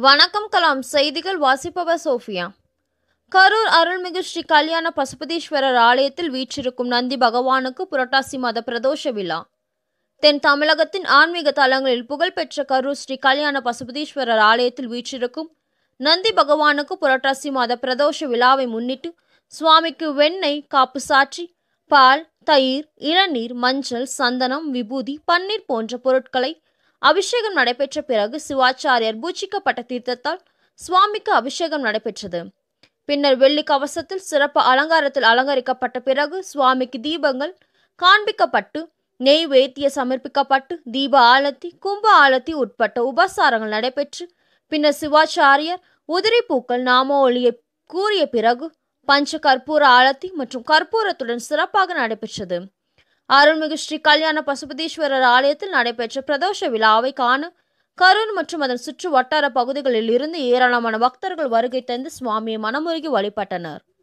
வணக்கம் கலாம் செய்திகள் வாசிப்பவர் சோஃபியா கரூர் அருள்மிகு ஸ்ரீ கல்யாண பசுபதீஸ்வரர் ஆலயத்தில் வீற்றிருக்கும் நந்தி பகவானுக்கு புரட்டாசி மாத பிரதோஷ விழா தென் தமிழகத்தின் ஆன்மீக தலங்களில் புகழ்பெற்ற கரூர் ஸ்ரீ கல்யாண பசுபதீஸ்வரர் ஆலயத்தில் வீற்றிருக்கும் நந்தி பகவானுக்கு புரட்டாசி மாத பிரதோஷ விழாவை முன்னிட்டு சுவாமிக்கு வெண்ணெய் காப்பு சாற்றி பால் தயிர் இளநீர் மஞ்சள் சந்தனம் விபூதி பன்னீர் போன்ற பொருட்களை அபிஷேகம் நடைபெற்ற பிறகு சிவாச்சாரியர் பூஜிக்கப்பட்ட தீர்த்தத்தால் சுவாமிக்கு அபிஷேகம் நடைபெற்றது பின்னர் வெள்ளி கவசத்தில் சிறப்பு அலங்காரத்தில் அலங்கரிக்கப்பட்ட பிறகு சுவாமிக்கு தீபங்கள் காண்பிக்கப்பட்டு நெய் வேத்திய சமர்ப்பிக்கப்பட்டு தீப ஆலத்தி கும்ப ஆலத்தி உட்பட்ட உபசாரங்கள் நடைபெற்று பின்னர் சிவாச்சாரியர் உதிரி பூக்கள் நாம ஒளியை கூறிய பிறகு பஞ்ச கற்பூர ஆலத்தி மற்றும் கற்பூரத்துடன் சிறப்பாக நடைபெற்றது அருள்மிகு ஸ்ரீ கல்யாண பசுபதீஸ்வரர் ஆலயத்தில் நடைபெற்ற பிரதோஷ விழாவை காண கரூர் மற்றும் அதன் சுற்று வட்டார பகுதிகளில் இருந்து ஏராளமான பக்தர்கள் வருகை தந்து சுவாமியை மனமுருகி வழிபட்டனர்